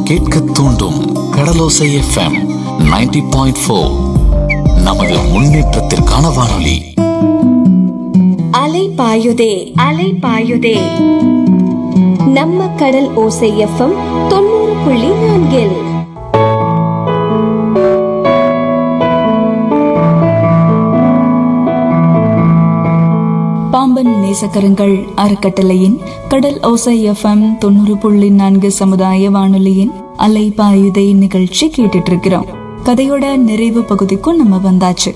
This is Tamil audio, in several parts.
கேட்க தூண்டும் கடலோசை எஃப்எம் 90.4 பாயிண்ட் ஃபோர் நமது முன்னேற்றத்திற்கான வானொலி அலை பாயுதே அலை பாயுதே நம்ம கடல் ஓசை எஃப்எம் தொண்ணூறு புள்ளி நான்கில் பாம்பன் நேசக்கரங்கள் அறக்கட்டளையின் கடல் ஓசை எஃப்எம் தொண்ணூறு புள்ளி நான்கு சமுதாய வானொலியின் அலை பாயுதை நிகழ்ச்சி கேட்டுட்டு இருக்கிறோம் கதையோட நிறைவு பகுதிக்கும் நம்ம வந்தாச்சு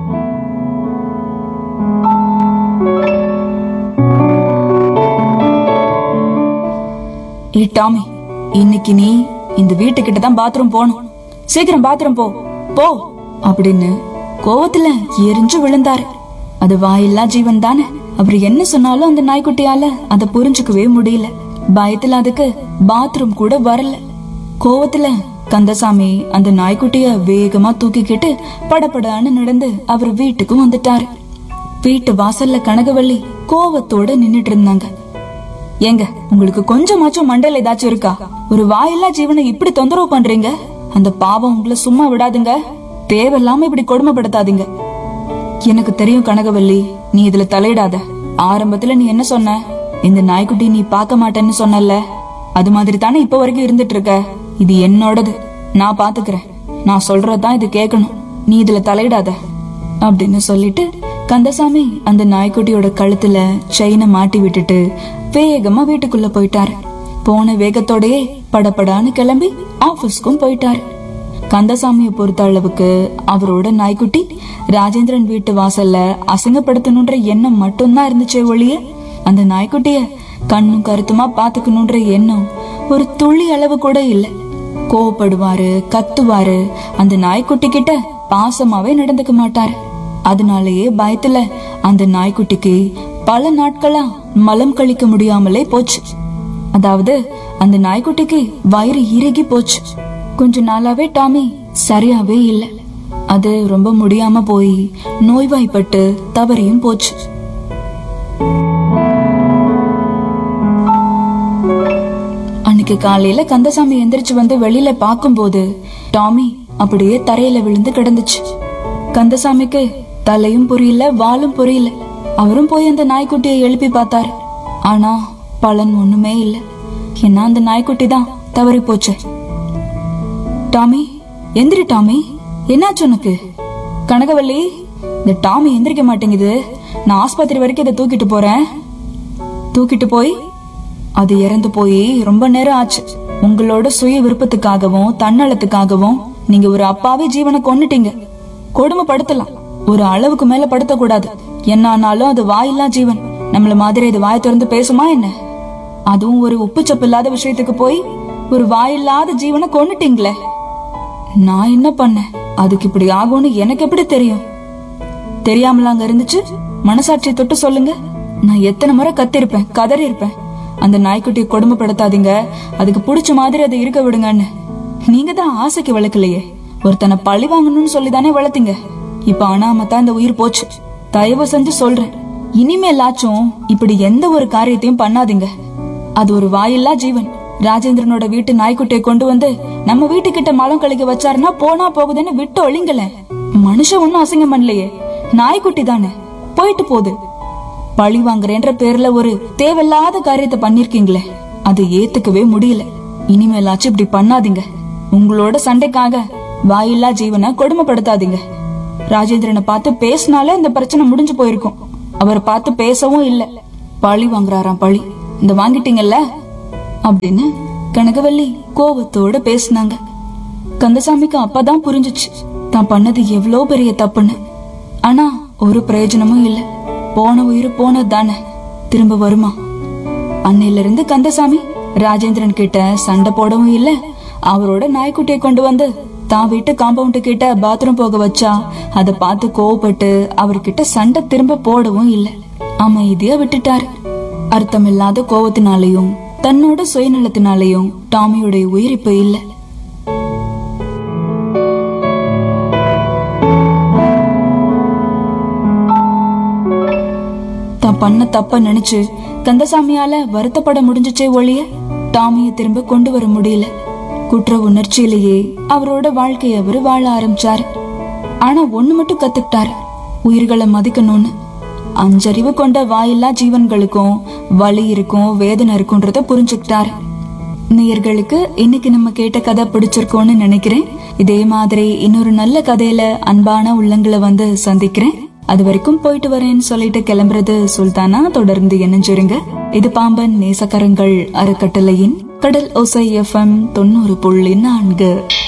ஏ டாமி இன்னைக்கு நீ இந்த வீட்டுக்கிட்ட தான் பாத்ரூம் போகணும் சீக்கிரம் பாத்ரூம் போ போ அப்படின்னு கோவத்துல எரிஞ்சு விழுந்தாரு அது வாயில்லா ஜீவன் தானே அவர் என்ன சொன்னாலும் அந்த நாய்க்குட்டியால அதை புரிஞ்சுக்கவே முடியல பயத்துல அதுக்கு பாத்ரூம் கூட வரல கோவத்துல கந்தசாமி அந்த நாய்க்குட்டிய வேகமா தூக்கிக்கிட்டு படபடான்னு நடந்து அவர் வீட்டுக்கு வந்துட்டாரு வீட்டு வாசல்ல கனகவள்ளி கோவத்தோட நின்னுட்டு இருந்தாங்க ஏங்க உங்களுக்கு கொஞ்சமாச்சும் மண்டல ஏதாச்சும் இருக்கா ஒரு வாயில்லா ஜீவனை இப்படி தொந்தரவு பண்றீங்க அந்த பாவம் உங்களை சும்மா விடாதுங்க தேவையில்லாம இப்படி கொடுமைப்படுத்தாதீங்க எனக்கு தெரியும் கனகவல்லி நீ இதுல தலையிடாத ஆரம்பத்துல நீ என்ன சொன்ன இந்த நாய்க்குட்டி நீ பார்க்க மாட்டேன்னு சொன்னல அது மாதிரி தானே இப்ப வரைக்கும் இருந்துட்டு இருக்க இது என்னோடது நான் பாத்துக்கிறேன் நான் சொல்றதுதான் இது கேட்கணும் நீ இதுல தலையிடாத அப்படின்னு சொல்லிட்டு கந்தசாமி அந்த நாய்க்குட்டியோட கழுத்துல செயினை மாட்டி விட்டுட்டு வேகமா வீட்டுக்குள்ள போயிட்டாரு போன வேகத்தோடயே படபடான்னு கிளம்பி ஆபீஸ்க்கும் போயிட்டாரு கந்தசாமியை பொறுத்த அளவுக்கு அவரோட நாய்க்குட்டி ராஜேந்திரன் வீட்டு வாசல்ல அசிங்கப்படுத்தணுன்ற எண்ணம் மட்டும்தான் இருந்துச்சே ஒழிய அந்த நாய்க்குட்டிய கண்ணும் கருத்துமா பாத்துக்கணுன்ற எண்ணம் ஒரு துளி அளவு கூட இல்ல கோவப்படுவாரு கத்துவாரு அந்த நாய்க்குட்டி கிட்ட பாசமாவே நடந்துக்க மாட்டாரு அதனாலேயே பயத்துல அந்த நாய்க்குட்டிக்கு பல நாட்களா மலம் கழிக்க முடியாமலே போச்சு அதாவது அந்த நாய்க்குட்டிக்கு வயிறு இறுகி போச்சு கொஞ்ச நாளாவே டாமி சரியாவே இல்ல அது ரொம்ப முடியாம போய் நோய்வாய்ப்பட்டு தவறியும் போச்சு அன்னைக்கு காலையில கந்தசாமி எந்திரிச்சு வந்து வெளியில பாக்கும்போது டாமி அப்படியே தரையில விழுந்து கிடந்துச்சு கந்தசாமிக்கு தலையும் புரியல வாலும் புரியல அவரும் போய் அந்த நாய்க்குட்டியை எழுப்பி பார்த்தாரு ஆனா பலன் ஒண்ணுமே இல்ல ஏன்னா அந்த நாய்க்குட்டி தான் தவறி போச்சு டாமி எந்திரி டாமி என்னாச்சு உனக்கு கனகவல்லி இந்த டாமி எந்திரிக்க மாட்டேங்குது நான் ஆஸ்பத்திரி வரைக்கும் இதை தூக்கிட்டு போறேன் தூக்கிட்டு போய் அது இறந்து போய் ரொம்ப நேரம் ஆச்சு உங்களோட சுய விருப்பத்துக்காகவும் தன்னலத்துக்காகவும் நீங்க ஒரு அப்பாவே ஜீவனை கொன்னுட்டீங்க கொடுமைப்படுத்தலாம் ஒரு அளவுக்கு மேல படுத்தக்கூடாது என்ன ஆனாலும் அது வாயில்லா ஜீவன் நம்மள மாதிரி இது வாய் திறந்து பேசுமா என்ன அதுவும் ஒரு உப்புச்சப்பு இல்லாத விஷயத்துக்கு போய் ஒரு வாயில்லாத ஜீவனை கொன்னுட்டீங்களே நான் என்ன பண்ணேன் அதுக்கு இப்படி ஆகும்னு எனக்கு எப்படி தெரியும் தெரியாமல அங்க இருந்துச்சு மனசாட்சியை தொட்டு சொல்லுங்க நான் எத்தனை முறை கத்திருப்பேன் கதறி இருப்பேன் அந்த நாய்க்குட்டியை கொடுமைப்படுத்தாதீங்க அதுக்கு பிடிச்ச மாதிரி அதை இருக்க விடுங்கன்னு நீங்க தான் ஆசைக்கு வளர்க்கலையே ஒருத்தனை பழி வாங்கணும்னு சொல்லி தானே வளர்த்தீங்க இப்ப அனாமத்தா இந்த உயிர் போச்சு தயவு செஞ்சு சொல்றேன் இனிமேலாச்சும் இப்படி எந்த ஒரு காரியத்தையும் பண்ணாதீங்க அது ஒரு வாயில்லா ஜீவன் ராஜேந்திரனோட வீட்டு நாய்க்குட்டியை கொண்டு வந்து நம்ம வீட்டுக்கிட்ட மலம் கழிக்க வச்சாருன்னா போனா போகுதுன்னு விட்டு ஒளிங்களேன் மனுஷன் ஒண்ணும் அசிங்கம் பண்ணலையே நாய்க்குட்டி தானே போயிட்டு போகுது பழி வாங்குறேன்ற பேர்ல ஒரு தேவையில்லாத காரியத்தை பண்ணிருக்கீங்களே அது ஏத்துக்கவே முடியல இனிமேலாச்சும் இப்படி பண்ணாதீங்க உங்களோட சண்டைக்காக வாயில்லா ஜீவனை கொடுமைப்படுத்தாதீங்க ராஜேந்திரனை பார்த்து பேசினாலே இந்த பிரச்சனை முடிஞ்சு போயிருக்கும் அவரை பார்த்து பேசவும் இல்ல பழி வாங்குறாராம் பழி இந்த வாங்கிட்டீங்கல்ல அப்படின்னு கனகவல்லி கோவத்தோட பேசினாங்க கந்தசாமிக்கு அப்பதான் புரிஞ்சுச்சு தான் பண்ணது எவ்வளவு பெரிய தப்புன்னு ஆனா ஒரு பிரயோஜனமும் இல்ல போன உயிர் போனது தானே திரும்ப வருமா அன்னையில இருந்து கந்தசாமி ராஜேந்திரன் கிட்ட சண்டை போடவும் இல்ல அவரோட நாய்க்குட்டியை கொண்டு வந்து தான் வீட்டு காம்பவுண்ட் கிட்ட பாத்ரூம் போக வச்சா அத பார்த்து கோவப்பட்டு அவர்கிட்ட சண்டை திரும்ப போடவும் இல்ல அமைதியா விட்டுட்டாரு அர்த்தமில்லாத கோவத்தினாலையும் தன்னோட சுயநலத்தினாலையும் டாமியோட உயிர் இப்ப இல்ல தான் பண்ண தப்ப நினைச்சு கந்தசாமியால வருத்தப்பட முடிஞ்சுச்சே ஒழிய டாமிய திரும்ப கொண்டு வர முடியல குற்ற உணர்ச்சியிலேயே அவரோட வாழ்க்கைய அவரு வாழ ஆரம்பிச்சாரு ஆனா ஒண்ணு மட்டும் கத்துக்கிட்டாரு உயிர்களை மதிக்கணும்னு அஞ்சறிவு கொண்ட வாயில்லா ஜீவன்களுக்கும் வலி இருக்கும் வேதனை இருக்கும்ன்றத புரிஞ்சுக்கிட்டாரு நேயர்களுக்கு இன்னைக்கு நம்ம கேட்ட கதை பிடிச்சிருக்கோம்னு நினைக்கிறேன் இதே மாதிரி இன்னொரு நல்ல கதையில அன்பான உள்ளங்களை வந்து சந்திக்கிறேன் அது வரைக்கும் போயிட்டு வரேன்னு சொல்லிட்டு கிளம்புறது சுல்தானா தொடர்ந்து இணைஞ்சிருங்க இது பாம்பன் நேசக்கரங்கள் அறக்கட்டளையின் கடல் ஒசை எஃப்எம் தொண்ணூறு புள்ளி நான்கு